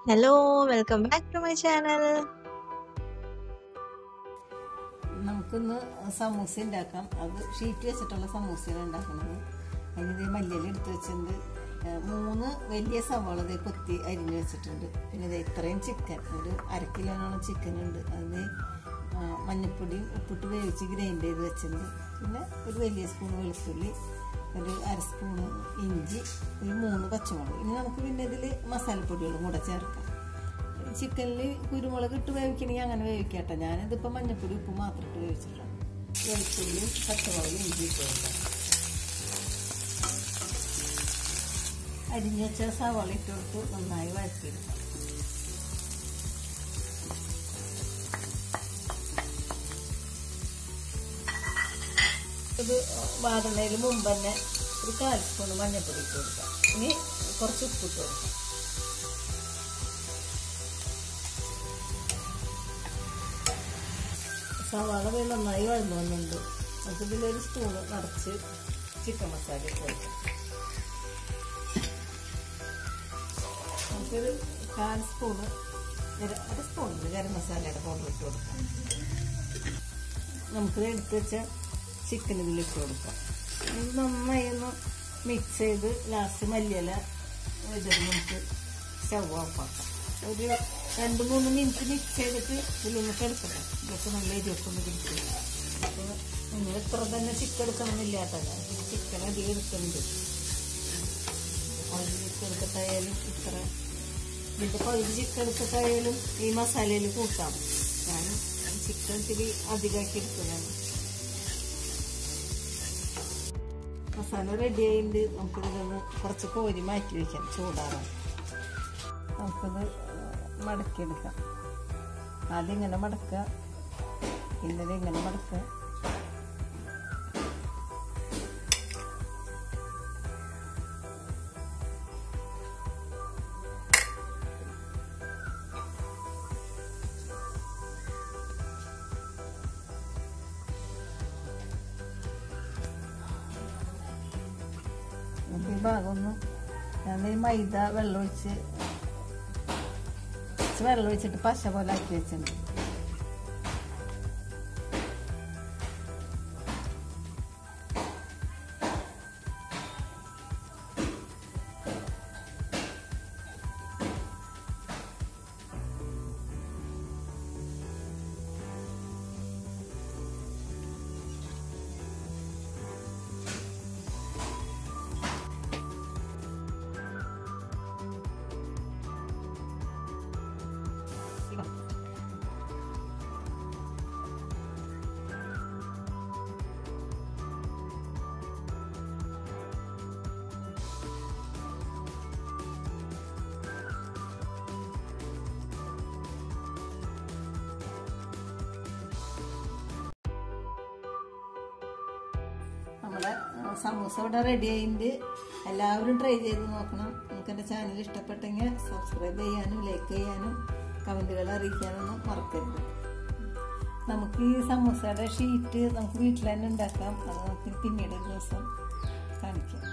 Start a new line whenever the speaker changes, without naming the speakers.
hello welcome back to my channel
നമുക്കിന്ന് സമൂസ ഉണ്ടാക്കാം അത് ഷീറ്റ് വെച്ചിട്ടുള്ള സമൂസയാണ് ഉണ്ടാക്കുന്നത് അതിനിത് മല്ലിയില എടുത്ത് വെച്ചിട്ടുണ്ട് ഏഹ് മൂന്ന് വലിയ സവാള ഇത് കൊത്തി അരിഞ്ഞ് വെച്ചിട്ടുണ്ട് പിന്നെ ഇത് ഇത്രയും ചിക്കൻ ഒരു അര കിലോനോളം ചിക്കൻ ഉണ്ട് അത് ആ, മഞ്ഞൾപ്പൊടിയും ഉപ്പിട്ട് വേവിച്ച് ഗ്രൈൻഡ് ചെയ്ത് വെച്ചിട്ടുണ്ട് പിന്നെ ഒരു വലിയ സ്പൂൺ വെളുത്തുള്ളി ഒരു അര സ്പൂണ് ഇഞ്ചി ഒരു മൂന്ന് പച്ചമുളക് ഇനി നമുക്ക് പിന്നെ ഇതിൽ മസാലപ്പൊടികളും കൂടെ ചേർക്കാം ചിക്കനിൽ കുരുമുളക് ഇട്ട് വേവിക്കണമെങ്കിൽ അങ്ങനെ വേവിക്കട്ടെ ഞാനിതിപ്പോൾ മഞ്ഞപ്പൊടി ഉപ്പ് മാത്രം ഇട്ട് വേവിച്ചിട്ടാണ് വെളുത്തുള്ളി പച്ചമുളക് ഇഞ്ചി ഇട്ട് കൊടുക്കാം അരിഞ്ഞ് വെച്ച സവാള ഇട്ട് കൊടുത്ത് നന്നായി വഴറ്റിയെടുക്കാം ഇത് വാടുന്നതിന് മുമ്പ് തന്നെ ഒരു കാൽ സ്പൂൺ മഞ്ഞൾപ്പൊടി ഇട്ട് കൊടുക്കാം ഇനി കുറച്ച് ഉപ്പിട്ട് കൊടുക്കാം സവാള പോയി നന്നായി വഴന്നു വന്നിട്ടുണ്ട് നമുക്ക് ഇതിലൊരു സ്പൂണ് നിറച്ച് ചിക്കൻ മസാല ഇട്ട് കൊടുക്കാം നമുക്കൊരു കാൽ സ്പൂണ് ഗര- അര സ്പൂണിൽ ഗരം മസാലയുടെ പൗഡർ ഇട്ട് കൊടുക്കാം നമുക്ക് എടുത്ത് വെച്ച ചിക്കൻ ഇതിലിട്ട് കൊടുക്കാം ഇത് നന്നായി ഒന്ന് മിക്സ് ചെയ്ത് ലാസ്റ്റ് മല്ലിയില ഇതിൽ നമുക്ക് സ്റ്റവ് ഓഫാക്കാം ഒരു രണ്ട് മൂന്ന് മിനിറ്റ് മിക്സ് ചെയ്തിട്ട് ഇതിലൊന്ന് കിടക്കട്ടെ ഇതൊക്കെ നല്ല എരിവൊക്കെ ഒന്ന് പിടിക്കുക അപ്പോൾ നിങ്ങൾ ഇത്ര തന്നെ ചിക്കൻ എടുക്കണമെന്നില്ലാത്തല്ല ചിക്കൻ അധികം എടുക്കുന്നുണ്ട് പകുതി ചിക്കൻ എടുക്കട്ടായാലും ഇത്ര ഇതിൻ്റെ പകുതി ചിക്കൻ എടുക്കട്ടായാലും ഈ മസാലയിൽ കൂട്ടാം ഞാൻ ചിക്കൻ ഇത്തിരി അധികമാക്കി എടുക്കുന്നതാണ് മസാല റെഡി ആയിട്ട് നമുക്കിതൊന്ന് കുറച്ച് കോരി മാറ്റി വയ്ക്കാം ചൂടാറാൻ നമുക്കത് മടക്കിയെടുക്കാം ആദ്യം ഇങ്ങനെ മടക്കുക പിന്നെ ഇത് ഇങ്ങനെ മടക്കുക നമുക്ക് ഈ ഭാഗം ഒന്ന് ഞാൻ ഈ മൈദ വെള്ളം ഒഴിച്ച് കുറച്ച് വെള്ളം ഒഴിച്ചിട്ട് പശ പോലെ ആക്കി വെച്ചിട്ടുണ്ട് നമ്മുടെ ആ, സമൂസ ഇവിടെ റെഡി ആയിട്ട് എല്ലാവരും ട്രൈ ചെയ്ത് നോക്കണം നിങ്ങൾക്ക് എൻ്റെ ചാനൽ ഇഷ്ടപ്പെട്ടെങ്കിൽ സബ്സ്ക്രൈബ് ചെയ്യാനും ലൈക്ക് ചെയ്യാനും കമൻറ്റുകൾ അറിയിക്കാനൊന്നും മറക്കരുത് നമുക്ക് ഈ സമൂസയുടെ ഷീറ്റ് നമുക്ക് വീട്ടിൽ തന്നെ ഉണ്ടാക്കാം അത് നമുക്ക് പിന്നീട് ഒരു ദിവസം കാണിക്കാം